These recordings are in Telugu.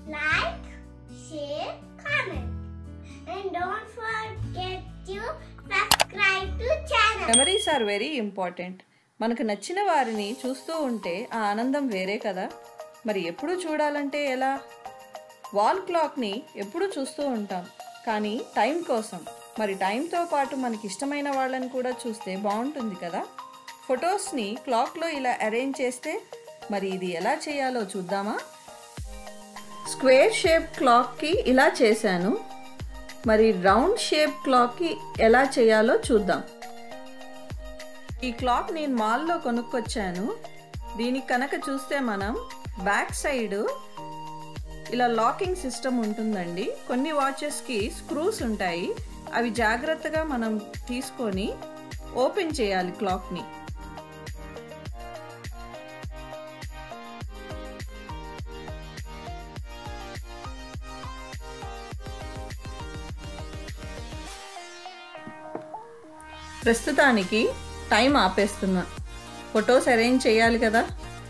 like, share, comment. And don't forget to subscribe to channel. Memories are very important మనకు నచ్చిన వారిని చూస్తూ ఉంటే ఆ ఆనందం వేరే కదా మరి ఎప్పుడు చూడాలంటే ఎలా వాల్ క్లాక్ని ఎప్పుడు చూస్తూ ఉంటాం కానీ టైం కోసం మరి టైంతో పాటు మనకి ఇష్టమైన వాళ్ళని కూడా చూస్తే బాగుంటుంది కదా ఫొటోస్ని క్లాక్లో ఇలా అరేంజ్ చేస్తే మరి ఇది ఎలా చేయాలో చూద్దామా స్క్వేర్ షేప్ క్లాక్కి ఇలా చేశాను మరి రౌండ్ షేప్ క్లాక్కి ఎలా చేయాలో చూద్దాం ఈ క్లాక్ నేను మాల్లో కొనుక్కొచ్చాను దీనికి కనుక చూస్తే మనం బ్యాక్ సైడ్ ఇలా లాకింగ్ సిస్టమ్ ఉంటుందండి కొన్ని వాచెస్కి స్క్రూస్ ఉంటాయి అవి జాగ్రత్తగా మనం తీసుకొని ఓపెన్ చేయాలి క్లాక్ని ప్రస్తుతానికి టైం ఆపేస్తున్నా ఫొటోస్ అరేంజ్ చేయాలి కదా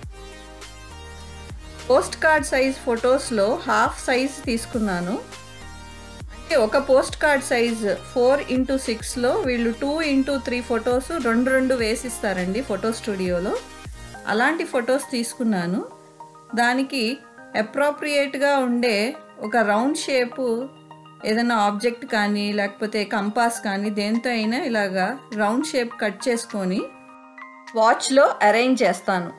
పోస్ట్ కార్డ్ సైజ్ ఫొటోస్లో హాఫ్ సైజ్ తీసుకున్నాను అంటే ఒక post card size four into సిక్స్లో వీళ్ళు టూ ఇంటూ త్రీ ఫొటోస్ రెండు రెండు వేసిస్తారండి ఫోటో స్టూడియోలో అలాంటి ఫొటోస్ తీసుకున్నాను దానికి అప్రోప్రియేట్గా ఉండే ఒక రౌండ్ షేపు ఏదైనా ఆబ్జెక్ట్ కానీ లేకపోతే కంపాస్ కానీ దేంతో అయినా ఇలాగా రౌండ్ షేప్ కట్ చేసుకొని వాచ్లో అరేంజ్ చేస్తాను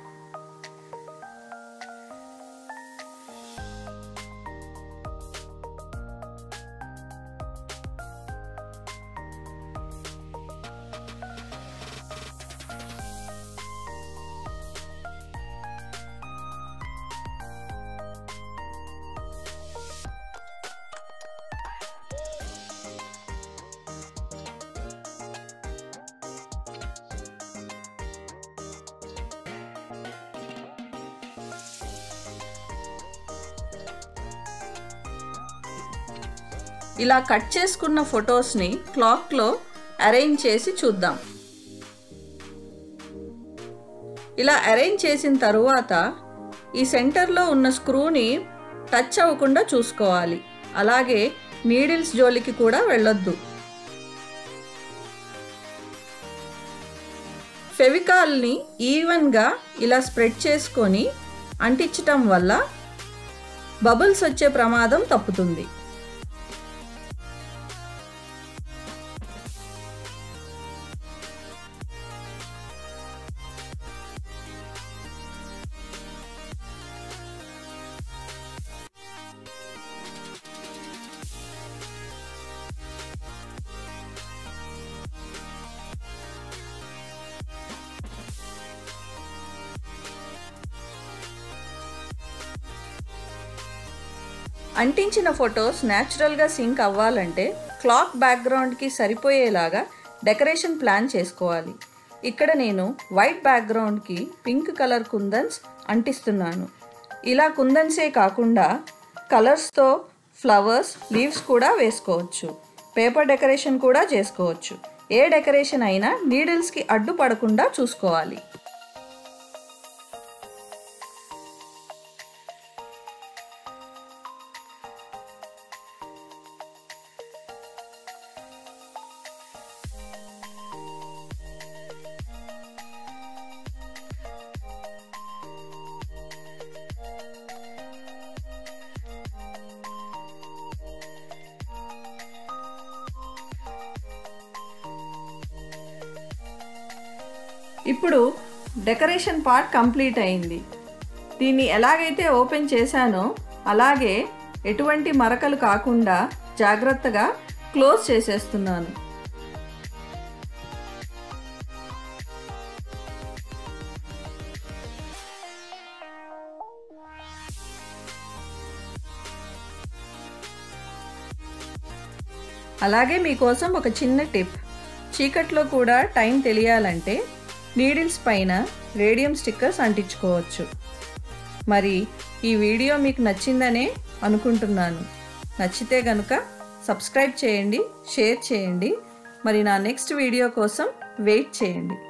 ఇలా కట్ చేసుకున్న ఫొటోస్ని క్లాక్లో అరేంజ్ చేసి చూద్దాం ఇలా అరేంజ్ చేసిన తరువాత ఈ సెంటర్లో ఉన్న స్క్రూని టచ్ అవ్వకుండా చూసుకోవాలి అలాగే నీడిల్స్ జోలికి కూడా వెళ్ళొద్దు ఫెవికాల్ని ఈవెన్గా ఇలా స్ప్రెడ్ చేసుకొని అంటించటం వల్ల బబుల్స్ వచ్చే ప్రమాదం తప్పుతుంది అంటించిన ఫొటోస్ న్యాచురల్గా సింక్ అవ్వాలంటే క్లాక్ బ్యాక్గ్రౌండ్కి సరిపోయేలాగా డెకరేషన్ ప్లాన్ చేసుకోవాలి ఇక్కడ నేను వైట్ బ్యాక్గ్రౌండ్కి పింక్ కలర్ కుందన్స్ అంటిస్తున్నాను ఇలా కుందన్సే కాకుండా కలర్స్తో ఫ్లవర్స్ లీవ్స్ కూడా వేసుకోవచ్చు పేపర్ డెకరేషన్ కూడా చేసుకోవచ్చు ఏ డెకరేషన్ అయినా నీడిల్స్కి అడ్డుపడకుండా చూసుకోవాలి ఇప్పుడు డెకరేషన్ పార్ట్ కంప్లీట్ అయింది దీన్ని ఎలాగైతే ఓపెన్ చేశానో అలాగే ఎటువంటి మరకలు కాకుండా జాగ్రత్తగా క్లోజ్ చేసేస్తున్నాను అలాగే మీకోసం ఒక చిన్న టిప్ చీకట్లో కూడా టైం తెలియాలంటే నీడిల్స్ పైన రేడియం స్టిక్కర్స్ అంటించుకోవచ్చు మరి ఈ వీడియో మీకు నచ్చిందనే అనుకుంటున్నాను నచ్చితే గనుక సబ్స్క్రైబ్ చేయండి షేర్ చేయండి మరి నా నెక్స్ట్ వీడియో కోసం వెయిట్ చేయండి